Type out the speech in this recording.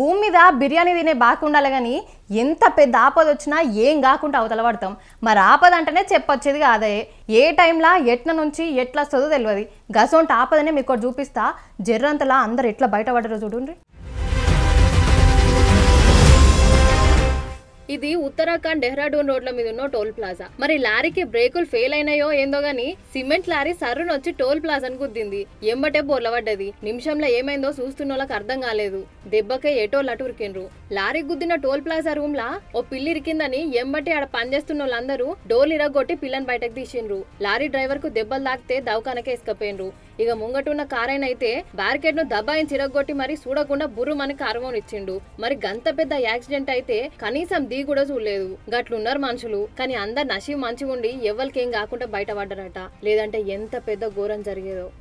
భూమి మీద బిర్యానీ తినే బాగా ఉండాలి కానీ ఎంత పెద్ద ఆపద వచ్చినా ఏం కాకుండా అవతల పడతాం మరి ఆపద అంటేనే చెప్పొచ్చేది కాదే ఏ టైంలో ఎట్ల నుంచి ఎట్లా వస్తుందో తెలియదు గసొంటి ఆపదనే మీకు ఒకటి చూపిస్తా జర్రంతలా అందరు ఎట్లా బయటపడ్డారో చూడండి ఇది ఉత్తరాఖండ్ డెహ్రాడూన్ రోడ్ల మీద ఉన్న టోల్ ప్లాజా మరి లారీకి బ్రేకులు ఫెయిల్ అయినాయో ఏందో గాని సిమెంట్ లారీ సర్రును వచ్చి టోల్ ప్లాజాను గుద్దింది ఎంబటే బోర్లబడ్డది నిమిషంలో ఏమైందో చూస్తున్న వాళ్ళకి అర్థం కాలేదు దెబ్బకే ఏటో లటురికిండ్రు లారీ గుద్దిన టోల్ ప్లాజా రూమ్ లా ఓ పిల్లి ఇరికిందని ఎంబటే ఆడ పనిచేస్తున్న వాళ్ళందరూ డోల్ ఇరగొట్టి పిల్లని బయటకు తీసిండ్రు లారీ డ్రైవర్ కు దెబ్బలు తాకితే దవకానకే ఇసుకపోయిండ్రు ఇక ముంగటున్న కారైన అయితే బ్యారికేడ్ ను దబాయించి చిరగొట్టి మరి చూడకుండా బుర్రుమని కారమోని ఇచ్చిండు మరి గంత పెద్ద యాక్సిడెంట్ అయితే కనీసం దీ కూడా చూడలేదు గట్లున్నారు మనుషులు కానీ అందరు నషి మంచిగా ఉండి ఎవరికేం కాకుండా బయటపడ్డారట లేదంటే ఎంత పెద్ద ఘోరం జరిగేదో